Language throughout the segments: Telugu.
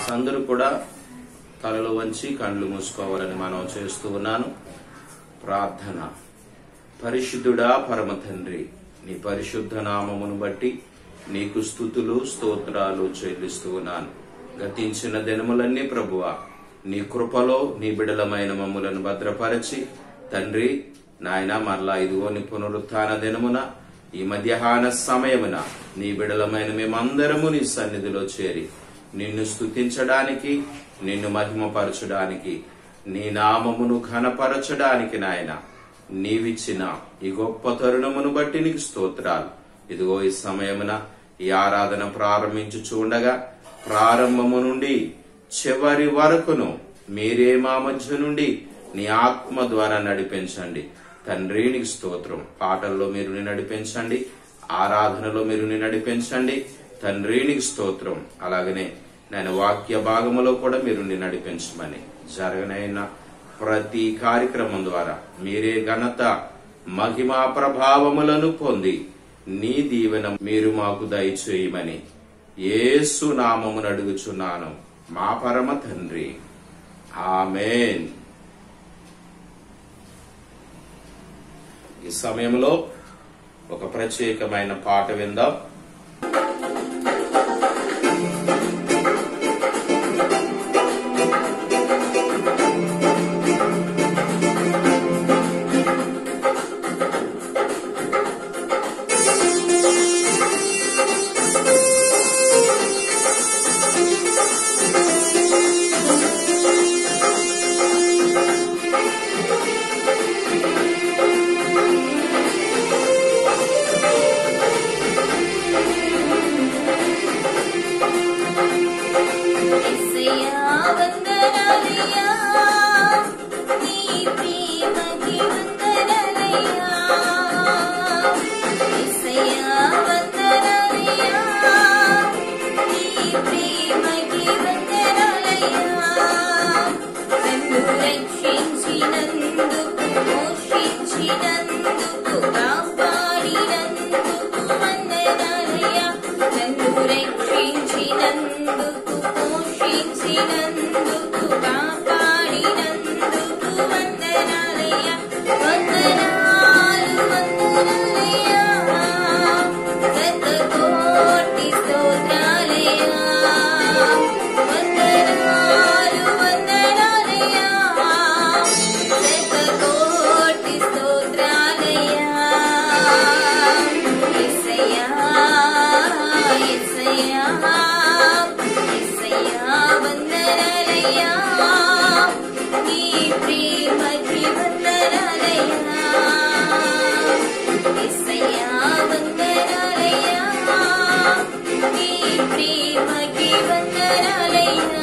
అందరూ కూడా తలలు వంచి కండ్లు మూసుకోవాలని మనం చేస్తూ ఉన్నాను ప్రార్థన పరిశుద్ధుడా పరమ తండ్రి నీ పరిశుద్ధ నామమును బట్టి నీకు స్థుతులు స్తోత్రాలు చెల్లిస్తూ ఉన్నాను గతించిన దినములన్నీ ప్రభువా నీ కృపలో నీ బిడలమైన మమ్ములను భద్రపరచి తండ్రి నాయన మరలా ఇదిగో నీ పునరుత్థాన దినమున ఈ మధ్యాహ్న సమయమున నీ బిడలమైన మేమందరము నీ సన్నిధిలో చేరి నిన్ను స్తుతించడానికి నిన్ను మహిమపరచడానికి నీ నామమును ఘనపరచడానికి నాయన నీవిచ్చిన ఈ గొప్ప తరుణమును బట్టి నీకు స్తోత్రాలు ఇదిగో ఈ సమయమున ఈ ఆరాధన ప్రారంభించు చూడగా ప్రారంభము నుండి చివరి వరకును మీరే మా మధ్య నుండి నీ ఆత్మ ద్వారా నడిపించండి తండ్రి నీకు స్తోత్రం పాటల్లో మీరు నీ నడిపించండి ఆరాధనలో మీరు నీ నడిపించండి తండ్రి నీకు స్తోత్రం అలాగనే నేను వాక్య భాగములో కూడా మీరు నీ నడిపించమని జరగనైన ప్రతి కార్యక్రమం ద్వారా మీరే ఘనత మహిమా ప్రభావములను పొంది నీ దీవెన మీరు మాకు దయచేయమని యేసు నామమును అడుగుచున్నాను మా పరమ తండ్రి ఆమెన్ ఈ సమయంలో ఒక ప్రత్యేకమైన పాట విందాం ఎస్సయ్యా వందనాలయ్యా నీ ప్రేమకి వందనాలయ్యా ఎస్సయ్యా వందనాలయ్యా నీ ప్రేమకి వందనాలయ్యా నన్ను రక్షించినందుకు పోషించినందుకు కాపాడినందుకు వందనాలయ్యా నన్ను రక్షించినందుకు పోషించినందుకు కాపాడినందుకు వందనాలయ్యా వందనాలు వందనాలయ్యా శతకోటి స్తోత్రాలయ్యా వందనాలు వందనాలయ్యా శతకోటి స్తోత్రాలయ్యా యేసయ్యా యేసయ్యా యేసయ్యా వందనాలయ్యా నీ ప్రేమకి వందనాలయ్యా యేసయ్యా వందనాలయ్యా నీ ప్రేమకి వందనాలయ్యా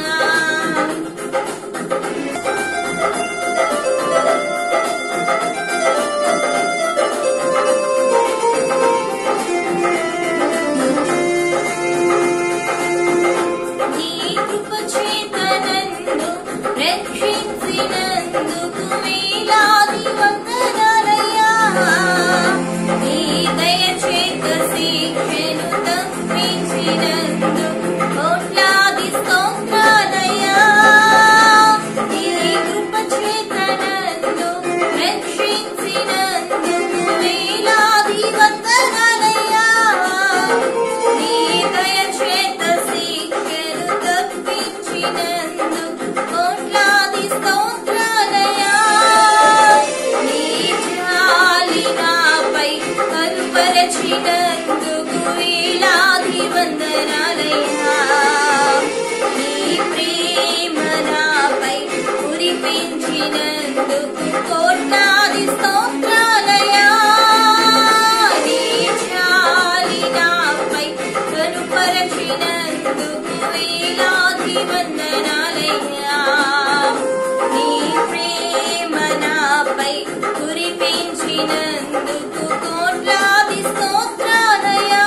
నీ కృప చేత నన్ను రక్షించినందుకు వేలాది వందనాలయ్యా నీ దయ చేత శిక్షను తప్పించినందుకు కోట్లాది స్తోత్రాలయ్యా నీ కృప చేత నన్ను రక్షించినందుకు వేలాది వందనాలయ్యా నీ దయ చేత శిక్షను తప్పించినందుకు కోట్లాది స్తోత్రాలయ్యా నీ జాలి నాపై కనుపరచినందుకు వేలాది వందనాలయ్యా నీ ప్రేమ నాపై కురిపించినందుకు కోట్లాది స్తోత్రాలయ్యా నీ జాలి నాపై కనుపరచినందుకు వేలాది వందనాలయ్యా నీ ప్రేమ నాపై కురిపించినందుకు కోట్లాది స్తోత్రాలయ్యా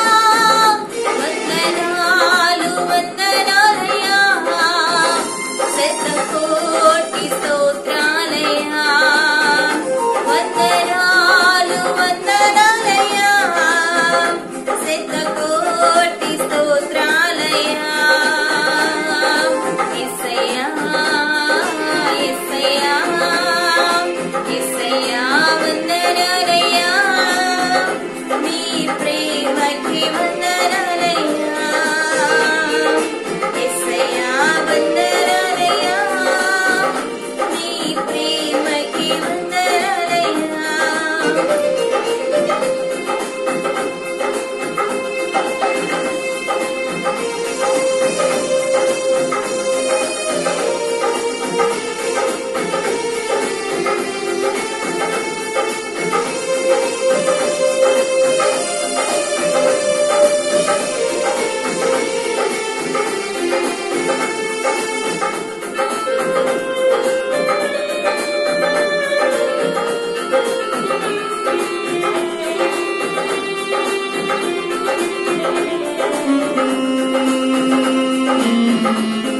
వందనాలు వందనాలయ్యా శతకోటి స్తోత్రాలయ్యా వందనాలు వందనాలయ్యా శతకోటి స్తోత్రాలయ్యా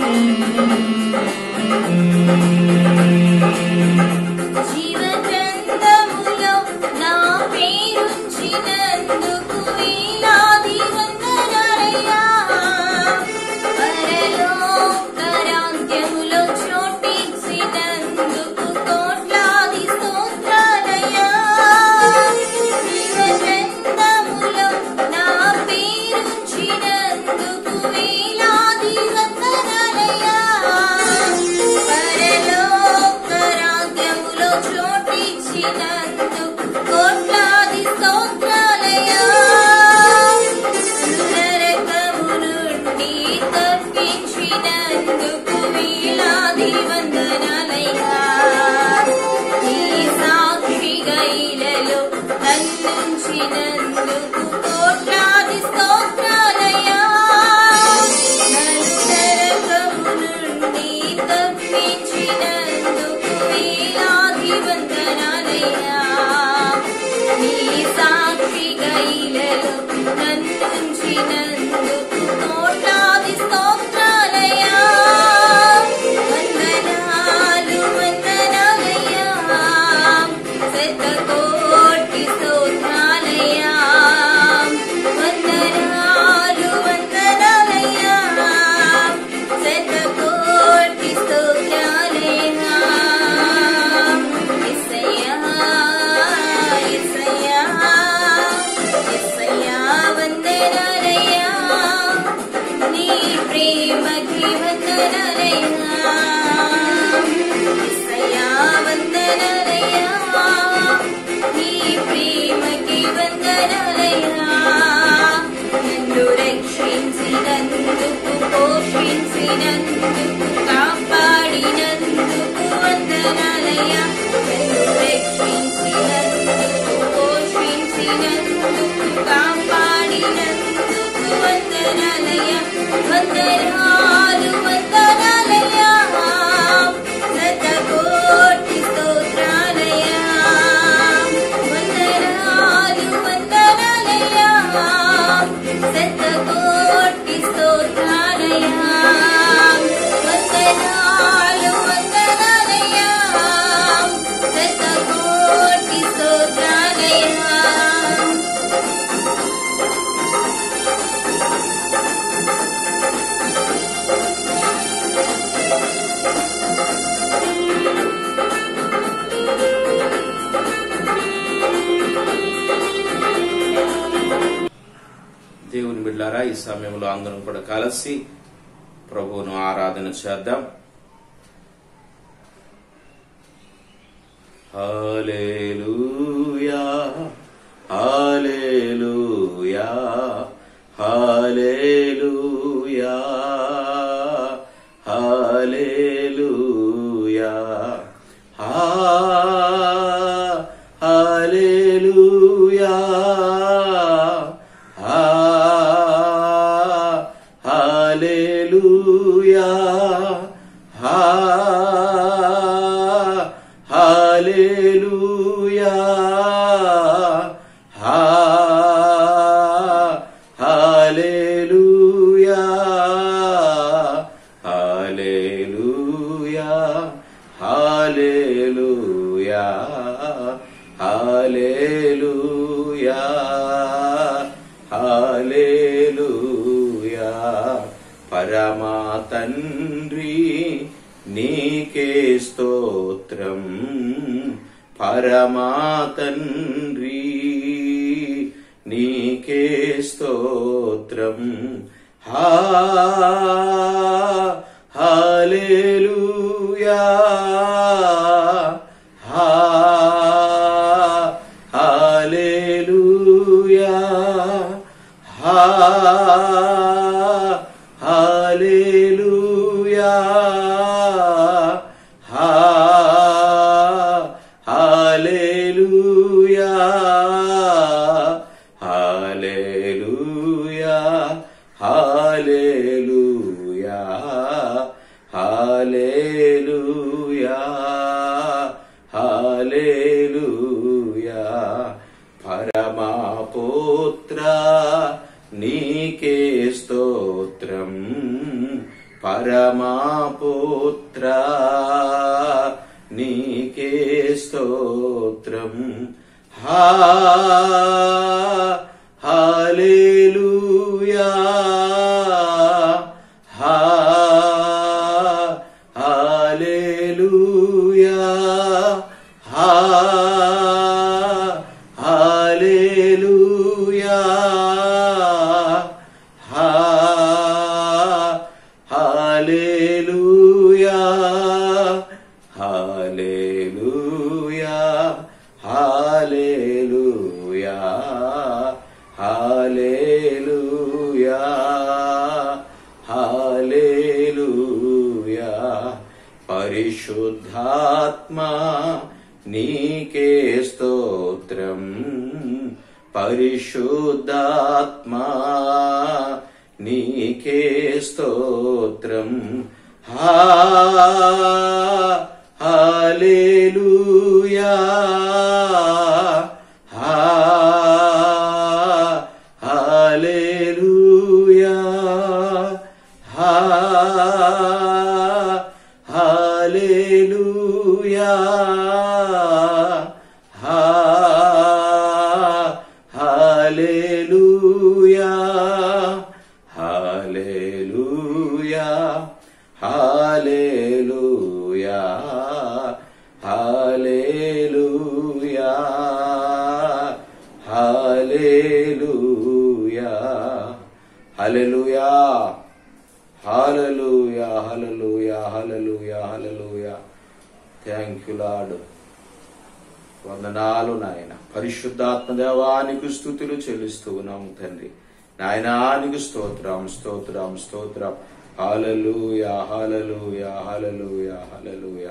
జీవగ్రంథములో నా పేరుంచినందుకు వేలాది వందనాలయ్యా. పరలోకరాజ్యములో చోటిచ్చినందుకు కోట్లాది స్తోత్రాలయ్యా. జీవగ్రంథములో నా పేరుంచినందుకు వేలాది వందనాలయ్యా. పరలోకరాజ్యములో చోటిచ్చినందుకు కోట్లాది స్తోత్రాలయ్యా. నరకము నుండి తప్పించినందుకు వేలాది వందనాలయ్యా. నీ సాక్షిగా ఇలలో నన్నుంచినందుకు కోట్లాది స్తోత్రాలయ్యా. నరకము నుండి తప్పించినందుకు వేలాది వందనాలయ్యా. నీ సాక్షిగా ఇలలో నన్నుంచినందుకు కోట్లాది స్తోత్రాలయ్యా. వందనాలు వందనాలయ్యా. శతకోటి స్తోత్రాలయ్యా. వందనాలు వందనాలయ్యా. శతకోటి స్తోత్రాలయ్యా. యేసయ్యా, యేసయ్యా, యేసయ్యా వందనాలయ్యా. నీ ప్రేమకి వందనాలయ్యా. యేసయ్యా వందనాలయ్యా. నీ ప్రేమకి వందనాలయ్యా. నన్ను రక్షించినందుకు పోషించినందుకు కాపాడినందుకు వందనాలయ్యా నన్ను రక్షించినందుకు పోషించినందుకు కాపాడినందుకు వందనాలయ్యా వందనాలు వందనాలయ్యా శతకోటి స్తోత్రాలయ్యా వందనాలు వందనాలయ్యా శతకోటి స్తోత్రాలయ్యా వందనాలు వందనాలయ్యా శతకోటి స్తోత్రాలయ్యా దేవుని బిడ్డారా ఈ సమయంలో అందరం కూడా కలిసి ప్రభువును ఆరాధన చేద్దాం హల్లెలూయా హల్లెలూయా హల్లెలూయా హల్లెలూయా హా- హల్లెలూయా హా- హల్లెలూయా హా- హల్లెలూయా హా- హల్లెలూయా హల్లెలూయా హల్లెలూయా హల్లెలూయా హల్లెలూయా పరమా తండ్రి నీకే స్తోత్రం పరమా తండ్రి నీకే స్తోత్రం హా హల్లెలూయా హా హల్లెలూయా హా హల్లెలూయా హా హల్లెలూయా హల్లెలూయా హల్లెలూయా హల్లెలూయా హల్లెలూయా పరమా పుత్ర నీకే స్తోత్రం పరమాపుత్ర నీకే స్తోత్రం హా హల్లెలూయా హా హల్లెలూయా హా హల్లెలూయా హా హల్లెలూయా హల్లెలూయా హల్లెలూయా హల్లెలూయా హల్లెలూయా పరిశుద్ధాత్మా నీకే స్తోత్రం పరిశుద్ధాత్మా నీకే స్తోత్రం హా హల్లెలూయా హా హల్లెలూయా హా హల్లెలూయా హా hallelujah hallelujah hallelujah hallelujah hallelujah hallelujah hallelujah hallelujah hallelujah hallelujah thank you lord వందనాలు నాయన పరిశుద్ధాత్మ దేవానికి స్థుతులు చెల్లిస్తూ ఉన్నాము తండ్రి నాయనానికి స్తోత్రం స్తోత్రం స్తోత్రం హాలలుయా హాలలుయా హాలలుయా హాలలుయా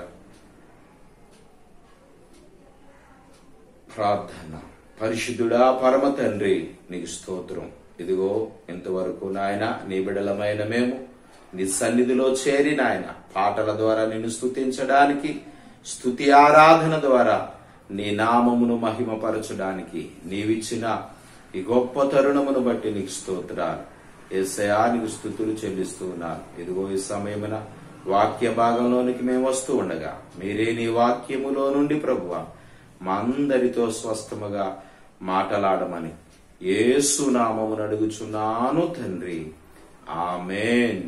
ప్రార్థన పరిశుద్ధుడా పరమ తండ్రి నీకు స్తోత్రం ఇదిగో ఇంతవరకు నాయన నీ బిడలమైన మేము నీ సన్నిధిలో చేరి నాయన పాటల ద్వారా నిన్ను స్తుతించడానికి స్తుతి ఆరాధన ద్వారా నీ నామమును మహిమపరచడానికి నీవిచ్చిన ఈ గొప్ప తరుణమును బట్టి నీకు స్తోత్రాలు ఏసయానికి స్థుతులు చెల్లిస్తూ ఉన్నాను ఇదిగో ఈ సమయమున వాక్య భాగంలోనికి మేము వస్తూ ఉండగా మీరే నీ వాక్యములో నుండి ప్రభువ మా అందరితో స్వస్థముగా మాటలాడమని యేసు నామమును అడుగుచున్నాను తండ్రి ఆమెన్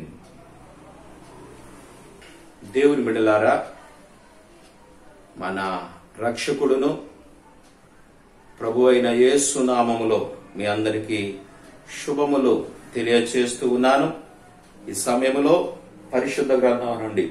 దేవుని బిడలారా మన రక్షకుడును ప్రభు అయిన యేసు నామములో మీ అందరికీ శుభములు తెలియచేస్తూ ఉన్నాను ఈ సమయంలో పరిశుద్ధ గ్రంథం నుండి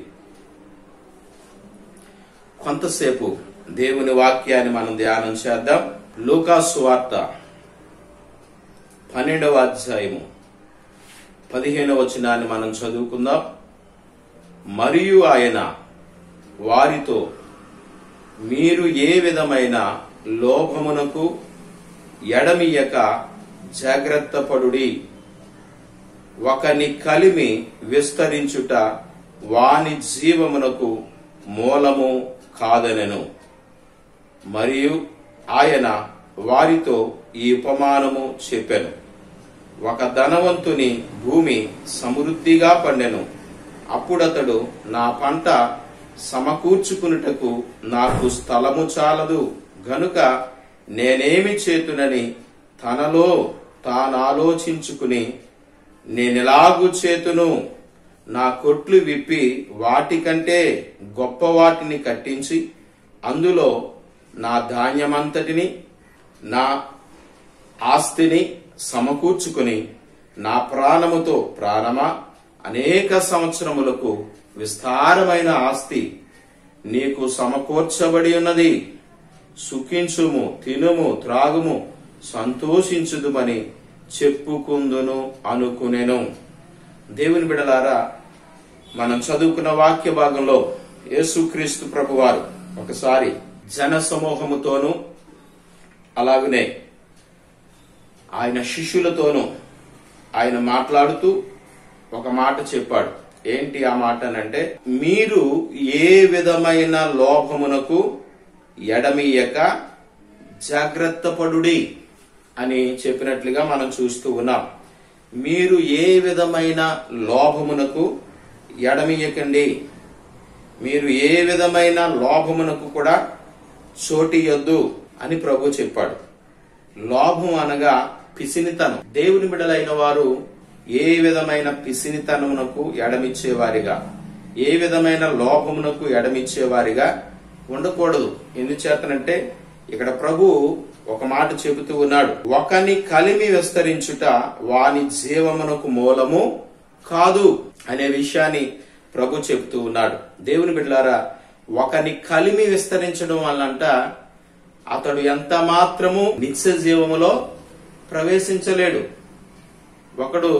కొంతసేపు దేవుని వాక్యాన్ని మనం ధ్యానం చేద్దాం లూకాసు వార్త పన్నెండవ అధ్యాయము పదిహేనవ వచనాన్ని మనం చదువుకుందాం మరియు ఆయన వారితో మీరు ఏ విధమైన లోభమునకు ఎడమియక జాగ్రత్త పడుడి ఒకని కలిమి విస్తరించుట వాని జీవమునకు మూలము కాదనెను మరియు ఆయన వారితో ఈ ఉపమానము చెప్పెను ఒక ధనవంతుని భూమి సమృద్ధిగా పండెను అప్పుడతడు నా పంట సమకూర్చుకునుటకు నాకు స్థలము చాలదు గనుక నేనేమి చేతునని తనలో తానాలోచించుకుని నేనెలాగు చేతును నా కొట్లు విప్పి వాటికంటే గొప్ప వాటిని కట్టించి అందులో నా ధాన్యమంతటిని నా ఆస్తిని సమకూర్చుకుని నా ప్రాణముతో ప్రాణమా అనేక సంవత్సరములకు విస్తారమైన ఆస్తి నీకు సమకూర్చబడి ఉన్నది సుఖించుము తినుము త్రాగుము సంతోషించుదుమని చెప్పుకుందును అనుకునేను దేవుని బిడలారా మనం చదువుకున్న వాక్య భాగంలో యేసుక్రీస్తు ప్రభువారు ఒకసారి జన సమూహముతోనూ అలాగనే ఆయన శిష్యులతోనూ ఆయన మాట్లాడుతూ ఒక మాట చెప్పాడు ఏంటి ఆ మాట అంటే మీరు ఏ విధమైన లోభమునకు ఎడమీయక జాగ్రత్త పడుడి అని చెప్పినట్లుగా మనం చూస్తూ ఉన్నాం మీరు ఏ విధమైన లోభమునకు ఎడమియకండి మీరు ఏ విధమైన లోభమునకు కూడా చోటియొద్దు అని ప్రభు చెప్పాడు లోభం అనగా పిసినితనం దేవుని బిడలైన వారు ఏ విధమైన పిసినితనమునకు ఎడమిచ్చేవారిగా ఏ విధమైన లోభమునకు ఎడమిచ్చేవారిగా ఉండకూడదు ఎందుచేతనంటే ఇక్కడ ప్రభు ఒక మాట చెబుతూ ఉన్నాడు ఒకని కలిమి విస్తరించుట వాని జీవమునకు మూలము కాదు అనే విషయాన్ని ప్రభు చెబుతూ ఉన్నాడు దేవుని బిడ్డలారా ఒకని కలిమి విస్తరించడం వల్లంట అతడు ఎంత మాత్రము నిత్య జీవములో ప్రవేశించలేడు ఒకడు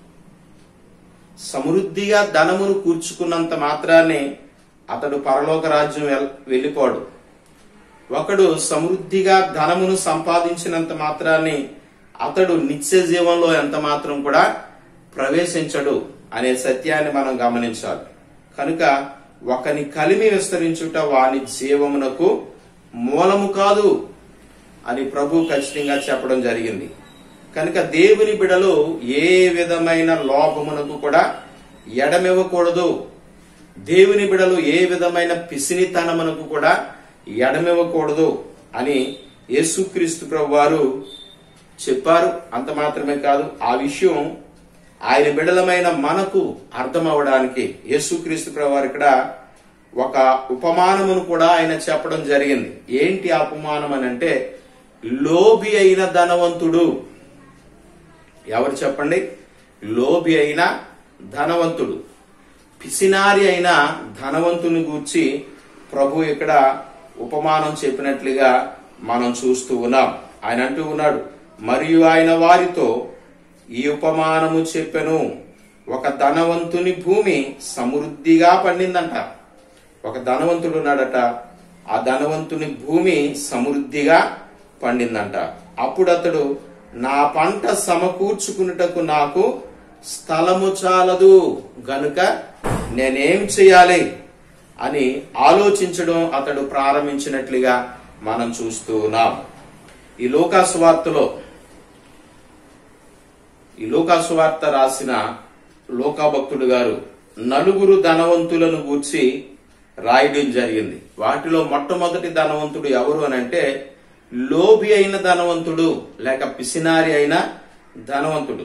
సమృద్ధిగా ధనమును కూర్చుకున్నంత మాత్రాన్ని అతడు పరలోక రాజ్యం వెల్- వెళ్ళిపోడు ఒకడు సమృద్ధిగా ధనమును సంపాదించినంత మాత్రాన్ని అతడు నిత్య జీవంలో ఎంత మాత్రం కూడా ప్రవేశించడు అనే సత్యాన్ని మనం గమనించాలి కనుక ఒకని కలిమి విస్తరించుట వాని జీవమునకు మూలము కాదు అని ప్రభు ఖచ్చితంగా చెప్పడం జరిగింది కనుక దేవుని బిడలు ఏ విధమైన లోపమునకు కూడా ఎడమివ్వకూడదు దేవుని బిడలు ఏ విధమైన పిసినితనమునకు కూడా ఎడమివ్వకూడదు అని యేసుక్రీస్తు ప్రభు వారు చెప్పారు అంత మాత్రమే కాదు ఆ విషయం ఆయన బిడలమైన మనకు అర్థం అవడానికి యేసుక్రీస్తు ప్రభు వారు ఇక్కడ ఒక ఉపమానమును కూడా ఆయన చెప్పడం జరిగింది ఏంటి ఆ ఉపమానం అని అంటే లోబి అయిన ధనవంతుడు ఎవరు చెప్పండి లోబి అయిన ధనవంతుడు పిసినారి అయిన ధనవంతుని గూర్చి ప్రభు ఇక్కడ ఉపమానం చెప్పినట్లుగా మనం చూస్తూ ఉన్నాం ఆయన అంటూ ఉన్నాడు మరియు ఆయన వారితో ఈ ఉపమానము చెప్పెను ఒక ధనవంతుని భూమి సమృద్ధిగా పండిందంట ఒక ధనవంతుడు ఉన్నాడట ఆ ధనవంతుని భూమి సమృద్ధిగా పండిందంట అప్పుడు అతడు నా పంట సమకూర్చుకున్నటకు నాకు స్థలము చాలదు గనుక నేనేం చేయాలి అని ఆలోచించడం అతడు ప్రారంభించినట్లుగా మనం చూస్తూ ఉన్నాం ఈ లోకాసు వార్తలో ఈ లోకాసు వార్త రాసిన లోకాభక్తుడు గారు నలుగురు ధనవంతులను గూర్చి రాయడం జరిగింది వాటిలో మొట్టమొదటి ధనవంతుడు ఎవరు అని అంటే లోబి అయిన ధనవంతుడు లేక పిసినారి అయిన ధనవంతుడు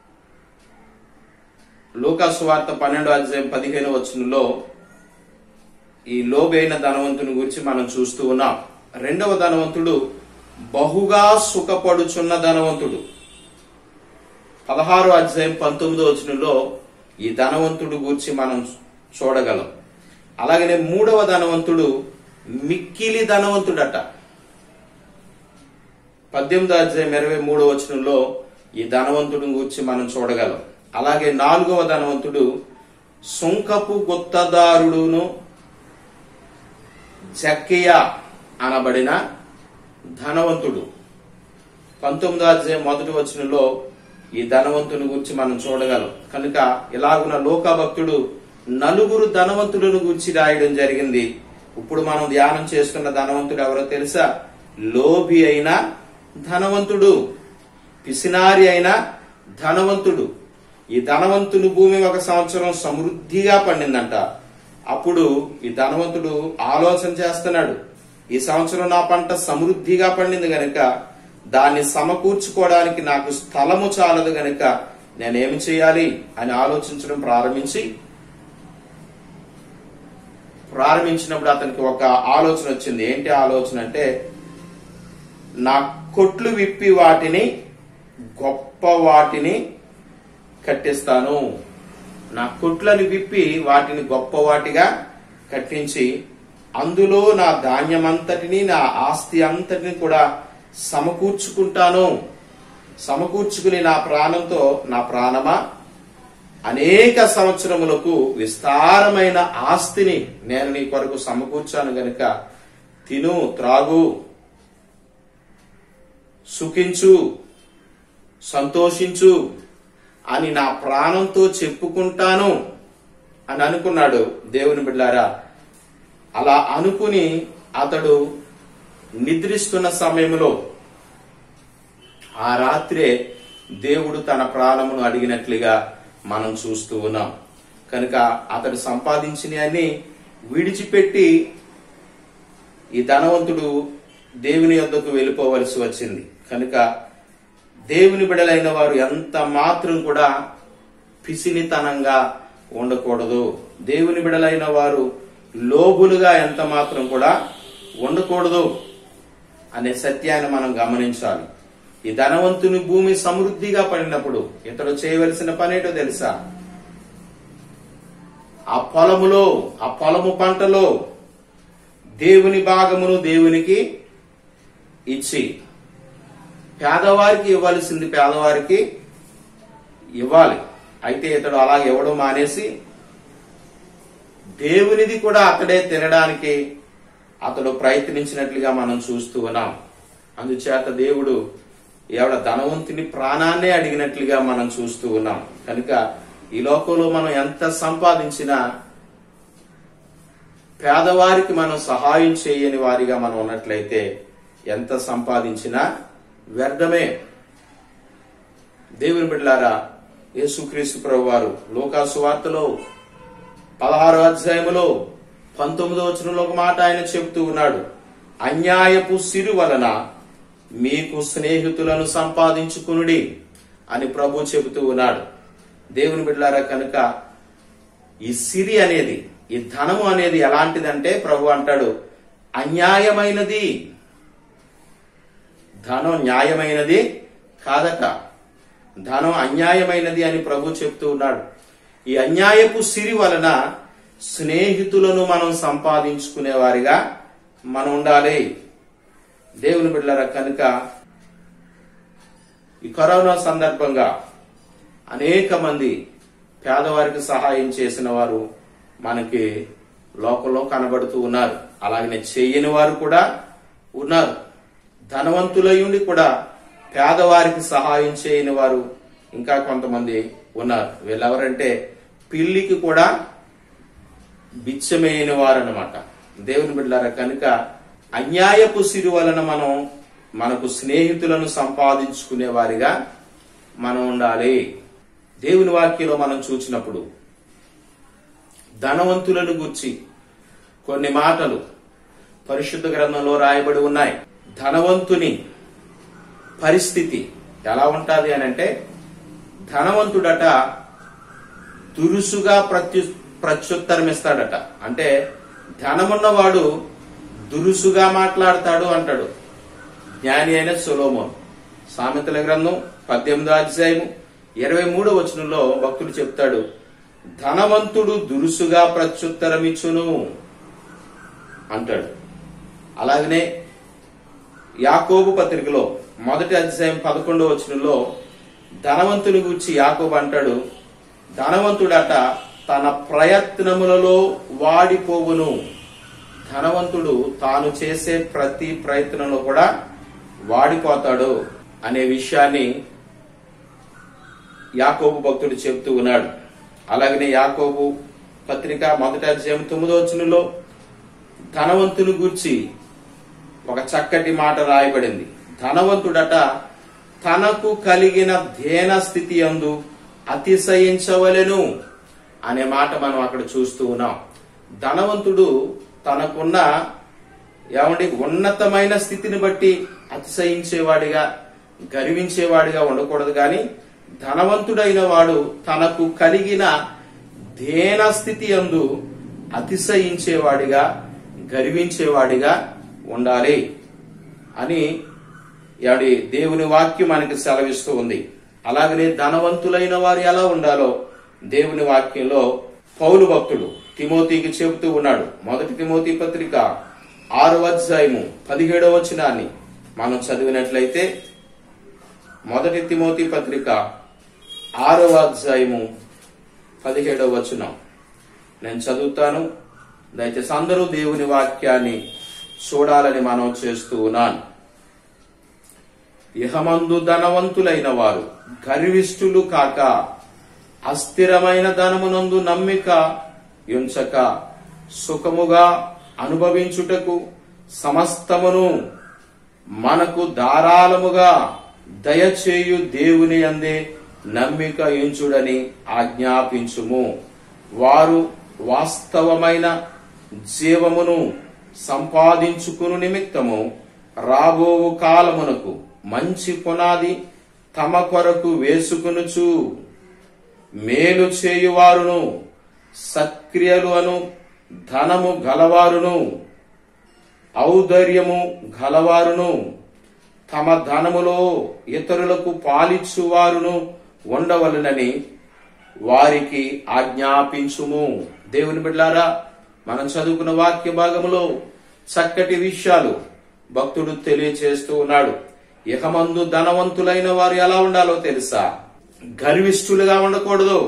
లోకాసు వార్త పన్నెండు అధ్యాయం పదిహేను వచనంలో ఈ లోబి అయిన ధనవంతుని గురించి మనం చూస్తూ ఉన్నాం రెండవ ధనవంతుడు బహుగా సుఖపడుచున్న ధనవంతుడు పదహారు అధ్యాయం పంతొమ్మిదో వచనంలో ఈ ధనవంతుడు గూర్చి మనం చూడగలం అలాగనే మూడవ ధనవంతుడు మిక్కిలి ధనవంతుడట పద్దెనిమిదో అధ్యాయం ఇరవై మూడో వచనంలో ఈ ధనవంతుడిని గూర్చి మనం చూడగలం అలాగే నాలుగవ ధనవంతుడు సుంకపు గుత్తదారుడును జక్కియా అనబడిన ధనవంతుడు పంతొమ్మిదో అధ్యాయం మొదటి వచనంలో ఈ ధనవంతుని గురించి మనం చూడగలం కనుక ఇలాగున లోకభక్తుడు నలుగురు ధనవంతులను గురించి రాయడం జరిగింది ఇప్పుడు మనం ధ్యానం చేసుకున్న ధనవంతుడు ఎవరో తెలుసా లోభి అయిన ధనవంతుడు పిసినారి అయిన ధనవంతుడు ఈ ధనవంతుని భూమి ఒక సంవత్సరం సమృద్ధిగా పండిందంట అప్పుడు ఈ ధనవంతుడు ఆలోచన చేస్తున్నాడు ఈ సంవత్సరం నా పంట సమృద్ధిగా పండింది గనుక దాన్ని సమకూర్చుకోవడానికి నాకు స్థలము చాలదు గనుక నేనేమి చేయాలి అని ఆలోచించడం ప్రారంభించి ప్రారంభించినప్పుడు అతనికి ఒక ఆలోచన వచ్చింది ఏంటి ఆలోచన అంటే నా కొట్లు విప్పి వాటిని గొప్ప వాటిని కట్టిస్తాను నా కొట్లను విప్పి వాటిని గొప్ప వాటిగా కట్టించి అందులో నా ధాన్యమంతటిని నా ఆస్తి అంతటిని కూడా సమకూర్చుకుంటాను సమకూర్చుకుని నా ప్రాణంతో నా ప్రాణమా అనేక సంవత్సరములకు విస్తారమైన ఆస్తిని నేను నీ కొరకు సమకూర్చాను గనుక తిను త్రాగు సుఖించు సంతోషించు అని నా ప్రాణంతో చెప్పుకుంటాను అని అనుకున్నాడు దేవుని బిడ్డారా అలా అనుకుని అతడు నిద్రిస్తున్న సమయంలో ఆ రాత్రే దేవుడు తన ప్రాణమును అడిగినట్లుగా మనం చూస్తూ ఉన్నాం కనుక అతడు సంపాదించిన అన్ని విడిచిపెట్టి ఈ ధనవంతుడు దేవుని యొద్దకు వెళ్ళిపోవలసి వచ్చింది కనుక దేవుని బిడలైన వారు ఎంత మాత్రం కూడా పిసినితనంగా ఉండకూడదు దేవుని బిడలైన వారు లోబులుగా ఎంత మాత్రం కూడా ఉండకూడదు అనే సత్యాన్ని మనం గమనించాలి ఈ ధనవంతుని భూమి సమృద్ధిగా పడినప్పుడు ఇతడు చేయవలసిన పనేటో తెలుసా ఆ పొలములో ఆ పొలము పంటలో దేవుని భాగమును దేవునికి ఇచ్చి పేదవారికి ఇవ్వాల్సింది పేదవారికి ఇవ్వాలి అయితే ఇతడు అలా ఇవ్వడం మానేసి దేవునిది కూడా అతడే తినడానికి అతడు ప్రయత్నించినట్లుగా మనం చూస్తూ ఉన్నాం అందుచేత దేవుడు ఎవడ ధనవంతుని ప్రాణాన్నే అడిగినట్లుగా మనం చూస్తూ ఉన్నాం కనుక ఈ లోకంలో మనం ఎంత సంపాదించినా పేదవారికి మనం సహాయం చేయని వారిగా మనం ఉన్నట్లయితే ఎంత సంపాదించినా వ్యర్థమే దేవుని బిడ్డలారా యేసుక్రీస్తు ప్రభు వారు లోకాసు వార్తలో పదహారో అధ్యాయములో పంతొమ్మిదో వచనంలో ఒక మాట ఆయన చెబుతూ ఉన్నాడు అన్యాయపు సిరు వలన మీకు స్నేహితులను సంపాదించుకునుడి అని ప్రభు చెబుతూ ఉన్నాడు దేవుని బిడ్డలారా కనుక ఈ సిరి అనేది ఈ ధనము అనేది ఎలాంటిదంటే ప్రభు అంటాడు అన్యాయమైనది ధనం న్యాయమైనది కాదట ధనం అన్యాయమైనది అని ప్రభు చెప్తూ ఉన్నాడు ఈ అన్యాయపు సిరి వలన స్నేహితులను మనం సంపాదించుకునే వారిగా మనం ఉండాలి దేవుని బిడ్డల కనుక ఈ కరోనా సందర్భంగా అనేక మంది పేదవారికి సహాయం చేసిన వారు మనకి లోకంలో కనబడుతూ ఉన్నారు అలాగనే చేయని వారు కూడా ఉన్నారు ధనవంతులయ్యుండి కూడా పేదవారికి సహాయం చేయని వారు ఇంకా కొంతమంది ఉన్నారు వీళ్ళెవరంటే పిల్లికి కూడా బిచ్చమేయని వారు అనమాట దేవుని బిడ్డారా కనుక అన్యాయపు సిరి వలన మనం మనకు స్నేహితులను సంపాదించుకునే వారిగా మనం ఉండాలి దేవుని వాక్యంలో మనం చూసినప్పుడు ధనవంతులను గుర్చి కొన్ని మాటలు పరిశుద్ధ గ్రంథంలో రాయబడి ఉన్నాయి ధనవంతుని పరిస్థితి ఎలా ఉంటుంది అని అంటే ధనవంతుడట దురుసుగా ప్రత్యు ప్రత్యుత్తరం ఇస్తాడట అంటే ధనమున్నవాడు దురుసుగా మాట్లాడతాడు అంటాడు జ్ఞాని అయిన సొలోమోన్ సామెతల గ్రంథం పద్దెనిమిదో అధ్యాయము ఇరవై మూడో వచనంలో భక్తుడు చెప్తాడు ధనవంతుడు దురుసుగా ప్రత్యుత్తరమిచ్చును అంటాడు అలాగనే యాకోబు పత్రికలో మొదటి అధ్యాయం పదకొండో వచనంలో ధనవంతుని గురించి యాకోబు అంటాడు ధనవంతుడట తన ప్రయత్నములలో వాడిపోవును ధనవంతుడు తాను చేసే ప్రతి ప్రయత్నంలో కూడా వాడిపోతాడు అనే విషయాన్ని యాకోబు భక్తుడు చెప్తూ ఉన్నాడు అలాగనే యాకోబు పత్రిక మొదటి అధ్యాయం తొమ్మిదో వచనంలో ధనవంతుని గూర్చి ఒక చక్కటి మాట రాయబడింది ధనవంతుడట తనకు కలిగిన ధ్యేన స్థితి అందు అతిశయించవలెను అనే మాట మనం అక్కడ చూస్తూ ఉన్నాం ధనవంతుడు తనకున్న ఏమండి ఉన్నతమైన స్థితిని బట్టి అతిశయించేవాడిగా గర్వించేవాడిగా ఉండకూడదు కానీ ధనవంతుడైన వాడు తనకు కలిగిన ధ్యేన స్థితి అందు అతిశయించేవాడిగా గర్వించేవాడిగా ఉండాలి అని యాడి దేవుని వాక్యం మనకి సెలవిస్తూ ఉంది అలాగనే ధనవంతులైన వారు ఎలా ఉండాలో దేవుని వాక్యంలో పౌలు భక్తుడు తిమోతికి చెబుతూ ఉన్నాడు మొదటి తిమోతి పత్రిక ఆరో అధ్యాయము పదిహేడవ వచనాన్ని మనం చదివినట్లయితే మొదటి తిమోతి పత్రిక ఆరవ అధ్యాయము పదిహేడవ వచనం నేను చదువుతాను దయచేసి అందరూ దేవుని వాక్యాన్ని చూడాలని మనం చేస్తూ ఉన్నాను ఇహమందు ధనవంతులైన వారు గర్విష్ఠులు కాక అస్థిరమైన ధనమునందు నమ్మిక ఉంచక సుఖముగా అనుభవించుటకు సమస్తమును మనకు ధారాళముగా దయచేయు దేవుని అందే నమ్మిక ఎంచుడని ఆజ్ఞాపించుము వారు వాస్తవమైన జీవమును సంపాదించుకును నిమిత్తము రాబోవు కాలమునకు మంచి పునాది తమ కొరకు వేసుకునుచు మేలు చేయువారును సక్రియలు అను ధనము గలవారును ఔదర్యము గలవారును తమ ధనములో ఇతరులకు పాలిచ్చువారును ఉండవలనని వారికి ఆజ్ఞాపించుము దేవుని బిడ్లారా మనం చదువుకున్న వాక్య భాగములో చక్కటి విషయాలు భక్తుడు తెలియచేస్తూ ఉన్నాడు ఇకమందు ధనవంతులైన వారు ఎలా ఉండాలో తెలుసా గర్విష్ఠులుగా ఉండకూడదు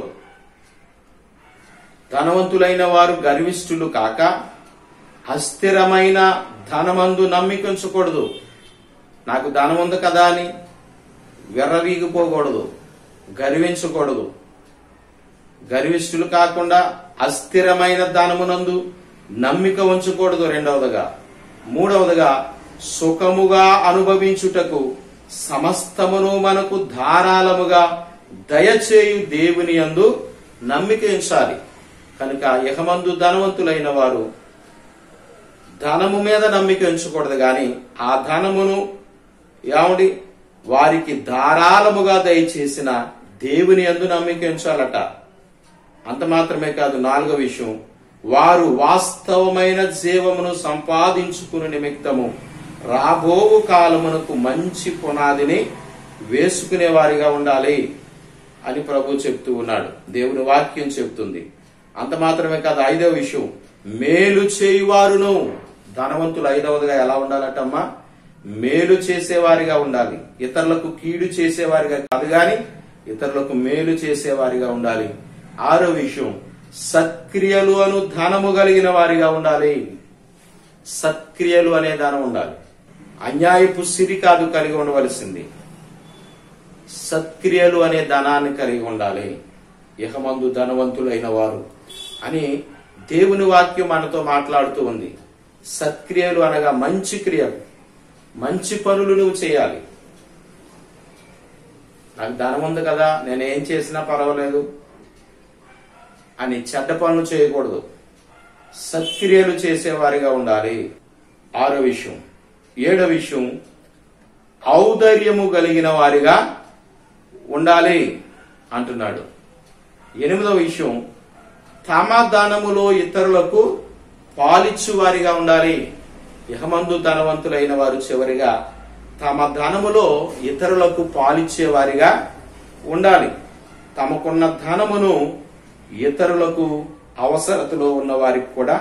ధనవంతులైన వారు గర్విష్ఠులు కాక అస్థిరమైన ధనమందు నమ్మికంచకూడదు నాకు ధనం ఉంది కదా అని వెర్రవీగిపోకూడదు గర్వించకూడదు గర్విష్ఠులు కాకుండా అస్థిరమైన ధనమునందు నమ్మిక ఉంచకూడదు రెండవదిగా మూడవదిగా సుఖముగా అనుభవించుటకు సమస్తమును మనకు ధారాళముగా దయచేయు దేవుని యందు నమ్మిక ఉంచాలి కనుక ఇహమందు ధనవంతులైన వారు ధనము మీద నమ్మిక ఉంచకూడదు గాని ఆ ధనమును ఏమండి వారికి ధారాళముగా దయచేసిన దేవుని యందు నమ్మిక ఉంచాలట అంత మాత్రమే కాదు నాలుగో విషయం వారు వాస్తవమైన జీవమును సంపాదించుకుని నిమిత్తము రాబోవు కాలమునకు మంచి పునాదిని వేసుకునే వారిగా ఉండాలి అని ప్రభు చెప్తూ ఉన్నాడు దేవుని వాక్యం చెప్తుంది అంత మాత్రమే కాదు ఐదవ విషయం మేలు చేయువారును ధనవంతులు ఐదవదిగా ఎలా ఉండాలటమ్మా మేలు చేసేవారిగా ఉండాలి ఇతరులకు కీడు చేసేవారిగా కాదు గాని ఇతరులకు మేలు చేసేవారిగా ఉండాలి ఆరో విషయం సత్క్రియలు అను ధనము కలిగిన వారిగా ఉండాలి సత్క్రియలు అనే ధనం ఉండాలి అన్యాయపు సిరి కాదు కలిగి ఉండవలసింది సత్క్రియలు అనే ధనాన్ని కలిగి ఉండాలి ఇహమందు ధనవంతులైన వారు అని దేవుని వాక్యం మనతో మాట్లాడుతూ ఉంది సత్క్రియలు అనగా మంచి క్రియలు మంచి పనులు నువ్వు చేయాలి నాకు ధనం ఉంది కదా నేను ఏం చేసినా పర్వాలేదు అని చెడ్డ పనులు చేయకూడదు సత్క్రియలు చేసేవారిగా ఉండాలి ఆరో విషయం ఏడో విషయం ఔదర్యము కలిగిన వారిగా ఉండాలి అంటున్నాడు ఎనిమిదవ విషయం తమ ధనములో ఇతరులకు పాలిచ్చు వారిగా ఉండాలి ఇహమందు ధనవంతులైన వారు చివరిగా తమ ధనములో ఇతరులకు పాలిచ్చే వారిగా ఉండాలి తమకున్న ధనమును ఇతరులకు అవసరతలో ఉన్న వారికి కూడా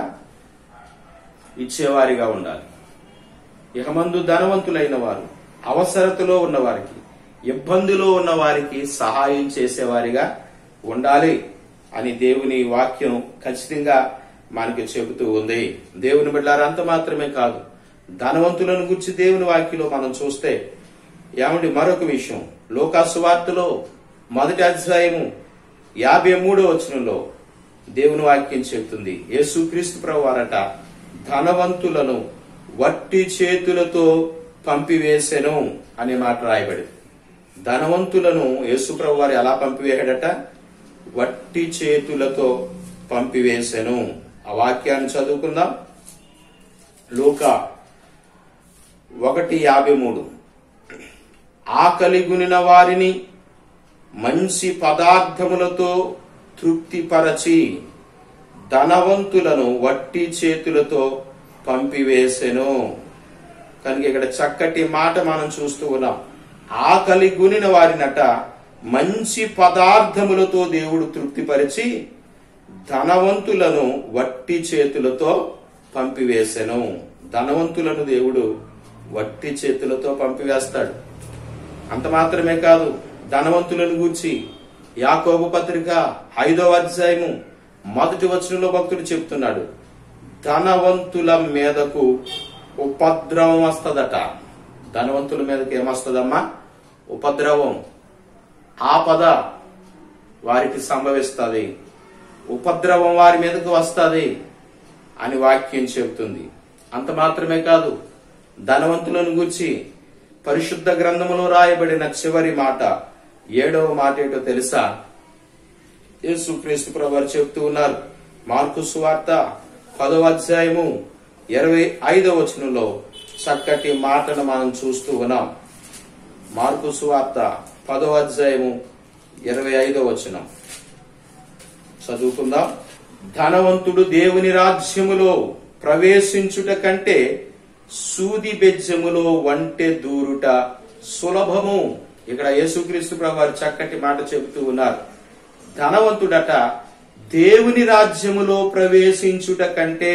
ఇచ్చేవారిగా ఉండాలి ఇహమందు ధనవంతులైన వారు అవసరతలో ఉన్న వారికి ఇబ్బందిలో ఉన్న వారికి సహాయం చేసేవారిగా ఉండాలి అని దేవుని వాక్యం ఖచ్చితంగా మనకి చెబుతూ ఉంది దేవుని బిడ్డారు అంత మాత్రమే కాదు ధనవంతులను గురించి దేవుని వాక్యలో మనం చూస్తే ఏమండి మరొక విషయం లోకాసు వార్తలో మొదటి అధ్యాయము యాభై మూడో వచనంలో దేవుని వాక్యం చెబుతుంది యేసుక్రీస్తు ప్రభు వారట ధనవంతులను వట్టి చేతులతో పంపివేసెను అనే మాట రాయబడింది ధనవంతులను యేసుప్రభు వారు ఎలా పంపివేయడట వట్టి చేతులతో పంపివేసెను ఆ వాక్యాన్ని చదువుకుందాం లూకా ఒకటి యాభై మూడు ఆకలి గునిన వారిని మంచి పదార్థములతో తృప్తిపరచి ధనవంతులను వట్టి చేతులతో పంపివేసెను కనుక ఇక్కడ చక్కటి మాట మనం చూస్తూ ఉన్నాం ఆకలి గునిన వారినట మంచి పదార్థములతో దేవుడు తృప్తిపరిచి ధనవంతులను వట్టి చేతులతో పంపివేసెను ధనవంతులను దేవుడు వట్టి చేతులతో పంపివేస్తాడు అంత మాత్రమే కాదు ధనవంతులను గూర్చి యాకోబు పత్రిక ఐదవ అధ్యాయము మొదటి వచనంలో భక్తుడు చెప్తున్నాడు ధనవంతుల మీదకు ఉపద్రవం వస్తదట ధనవంతుల మీదకి ఏమొస్తదమ్మా ఉపద్రవం ఆపద వారికి సంభవిస్తుంది ఉపద్రవం వారి మీదకు వస్తుంది అని వాక్యం చెబుతుంది అంత మాత్రమే కాదు ధనవంతులను గూర్చి పరిశుద్ధ గ్రంథములో రాయబడిన చివరి మాట ఏడవ మాట ఏంటో తెలుసా యేసు క్రీస్తు ప్రభు వారు చెప్తూ ఉన్నారు మార్కు సువార్త పదవ అధ్యాయము ఇరవై ఐదవ వచనంలో చక్కటి మాటను మనం చూస్తూ ఉన్నాం మార్కు సువార్త పదవ అధ్యాయము ఇరవై ఐదవ వచనం చదువుకుందాం ధనవంతుడు దేవుని రాజ్యములో ప్రవేశించుట కంటే సూది బెజ్జములో వంటె దూరుట సులభము ఇక్కడ యేసుక్రీస్తు ప్రభు వారు చక్కటి మాట చెబుతూ ఉన్నారు ధనవంతుడట దేవుని రాజ్యములో ప్రవేశించుట కంటే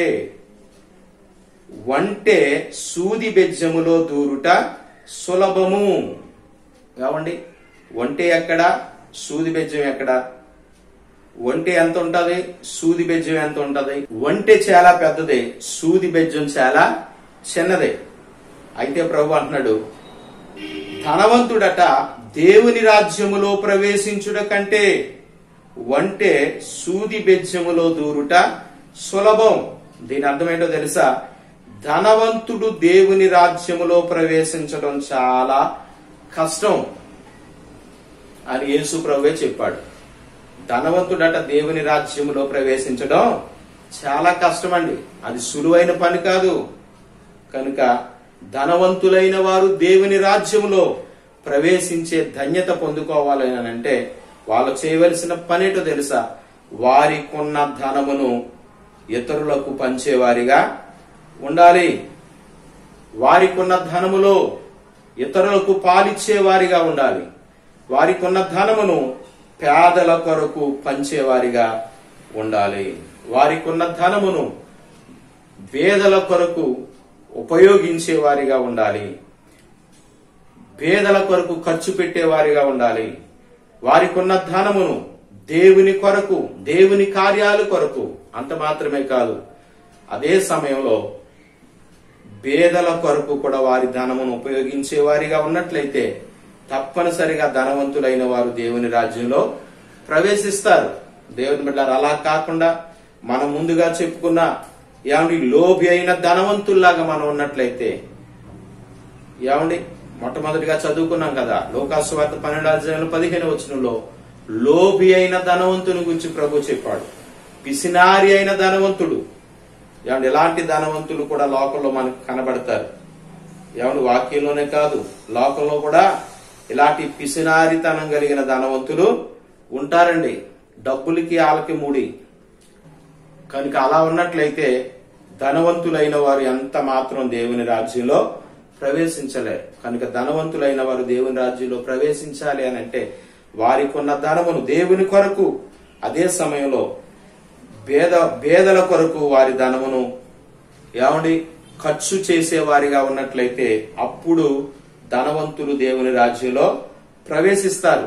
వంటే సూది బెజ్జములో దూరుట సులభము ఏమండి వంటే ఎక్కడ సూది బెజ్జం ఎక్కడ ఒంటె ఎంత ఉంటది సూది బెజ్జం ఎంత ఉంటది ఒంటె చాలా పెద్దది సూది బెజ్జం చాలా చిన్నదే అయితే ప్రభు అంటున్నాడు ధనవంతుడట దేవుని రాజ్యములో ప్రవేశించుట కంటే వంటే సూది బెజ్జములో దూరుట సులభం దీని అర్థమేంటో తెలుసా ధనవంతుడు దేవుని రాజ్యములో ప్రవేశించడం చాలా కష్టం అని యేసు ప్రభువే చెప్పాడు ధనవంతుడట దేవుని రాజ్యములో ప్రవేశించడం చాలా కష్టమండి అది సులువైన పని కాదు కనుక ధనవంతులైన వారు దేవుని రాజ్యములో ప్రవేశించే ధన్యత పొందుకోవాలని అంటే వాళ్ళు చేయవలసిన పనేటో తెలుసా వారికున్న ధనమును ఇతరులకు పంచేవారిగా ఉండాలి వారికున్న ధనములో ఇతరులకు పాలిచ్చే వారిగా ఉండాలి వారికున్న ధనమును పేదల కొరకు పంచేవారిగా ఉండాలి వారికున్న ధనమును పేదల కొరకు ఉపయోగించే వారిగా ఉండాలి పేదల కొరకు ఖర్చు పెట్టేవారిగా ఉండాలి వారికున్న ధనమును దేవుని కొరకు దేవుని కార్యాల కొరకు అంత మాత్రమే కాదు అదే సమయంలో పేదల కొరకు కూడా వారి ధనమును ఉపయోగించే వారిగా ఉన్నట్లయితే తప్పనిసరిగా ధనవంతులైన వారు దేవుని రాజ్యంలో ప్రవేశిస్తారు దేవుని బిడ్డారు అలా కాకుండా మనం ముందుగా చెప్పుకున్న ఏమండి లోభి అయిన ధనవంతుల్లాగా మనం ఉన్నట్లయితే ఏమండి మొట్టమొదటిగా చదువుకున్నాం కదా లోకాసు వార్త పన్నెండు అధ్యాయంలో పదిహేను వచనంలో లోభి అయిన ధనవంతుని గురించి ప్రభు చెప్పాడు పిసినారి అయిన ధనవంతుడు ఏమండి ఎలాంటి ధనవంతులు కూడా లోకంలో మనకు కనబడతారు ఏమండి వాక్యంలోనే కాదు లోకంలో కూడా ఇలాంటి పిసినారితనం కలిగిన ధనవంతులు ఉంటారండి డబ్బులకి ఆలకి ముడి కనుక అలా ఉన్నట్లయితే ధనవంతులైన వారు ఎంత మాత్రం దేవుని రాజ్యంలో ప్రవేశించలేరు కనుక ధనవంతులైన వారు దేవుని రాజ్యంలో ప్రవేశించాలి అని అంటే వారికి ఉన్న ధనమును దేవుని కొరకు అదే సమయంలో పేద పేదల కొరకు వారి ధనమును ఏమండి ఖర్చు చేసే వారిగా ఉన్నట్లయితే అప్పుడు ధనవంతులు దేవుని రాజ్యంలో ప్రవేశిస్తారు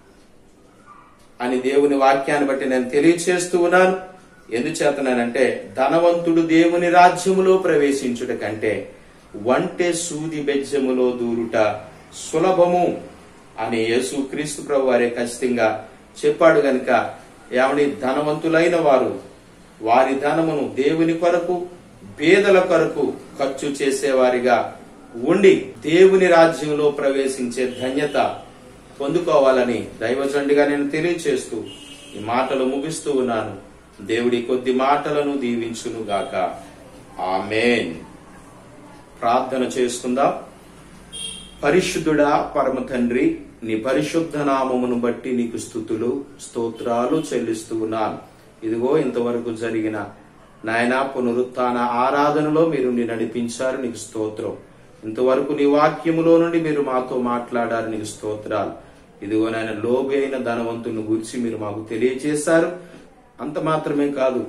అని దేవుని వాక్యాన్ని బట్టి నేను తెలియచేస్తూ ఉన్నాను ఎందుచేతనంటే ధనవంతుడు దేవుని రాజ్యములో ప్రవేశించుట కంటే వంటె సూది బెజ్జములో దూరుట సులభము అని యేసు క్రీస్తు ప్రభు వారే ఖచ్చితంగా చెప్పాడు గనుక ఏమని ధనవంతులైన వారు వారి ధనమును దేవుని కొరకు పేదల కొరకు ఖర్చు చేసేవారిగా ఉండి దేవుని రాజ్యంలో ప్రవేశించే ధన్యత పొందుకోవాలని దైవజండిగా నేను తెలియచేస్తూ ఈ మాటలు ముగిస్తూ ఉన్నాను దేవుడి కొద్ది మాటలను దీవించును గాక ఆమెన్ ప్రార్థన చేసుకుందాం పరిశుద్ధుడా పరమ తండ్రి నీ పరిశుద్ధ నామమును బట్టి నీకు స్థుతులు స్తోత్రాలు చెల్లిస్తూ ఉన్నాను ఇదిగో ఇంతవరకు జరిగిన నాయన పునరుత్న ఆరాధనలో మీరు నీ నడిపించారు నీకు స్తోత్రం ఇంతవరకు నీ వాక్యములో నుండి మీరు మాతో మాట్లాడారు నీకు స్తోత్రాలు ఇదిగో నాయన లోబి అయిన ధనవంతుని గురించి మీరు మాకు తెలియజేశారు అంత మాత్రమే కాదు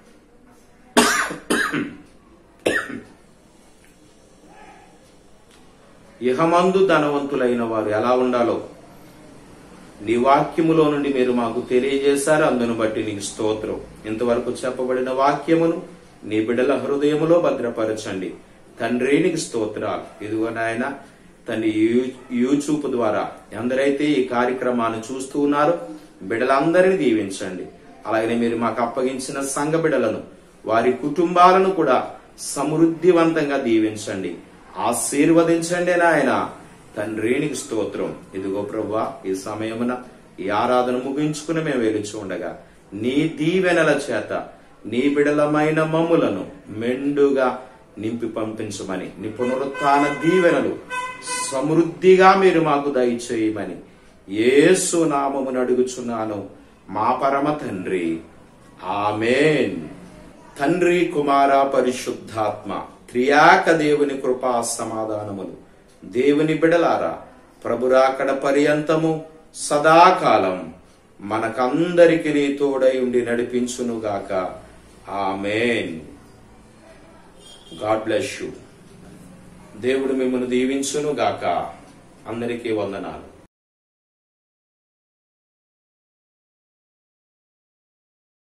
ఇహమందు ధనవంతులైన వారు ఎలా ఉండాలో నీ వాక్యములో నుండి మీరు మాకు తెలియజేశారు అందును బట్టి నీకు స్తోత్రం ఇంతవరకు చెప్పబడిన వాక్యమును నీ బిడ్డల హృదయములో భద్రపరచండి తండ్రి నీకు స్తోత్రాలు ఇదిగో నాయన తండ్రి యూ- యూట్యూబ్ ద్వారా ఎందరైతే ఈ కార్యక్రమాన్ని చూస్తూ ఉన్నారో బిడ్డలందరినీ దీవించండి అలాగనే మీరు మాకు అప్పగించిన సంఘ బిడ్డలను వారి కుటుంబాలను కూడా సమృద్ధివంతంగా దీవించండి ఆశీర్వదించండి నాయన తండ్రి నీకు స్తోత్రం ఇదిగో ప్రభా ఈ సమయమున ఈ ఆరాధన ముగించుకుని మేము వెలుచు ఉండగా నీ దీవెనల చేత నీ బిడలమైన మమ్ములను మెండుగా నింపి పంపించమని నీ పునరుత్థాన దీవెనలు సమృద్ధిగా మీరు మాకు దయచేయమని యేసు నామమును అడుగుచున్నాను మా పరమ తండ్రి ఆమెన్ తండ్రి కుమార పరిశుద్ధాత్మ క్రియాక దేవుని కృపా సమాధానములు దేవుని బిడలారా ప్రభురాకడ పర్యంతము సదాకాలం మనకందరికి నీ తోడై ఉండి నడిపించునుగాక ఆమెన్ గాడ్ బ్లెస్ యూ దేవుడు మిమ్మల్ని దీవించును గాక అందరికీ వందనాలు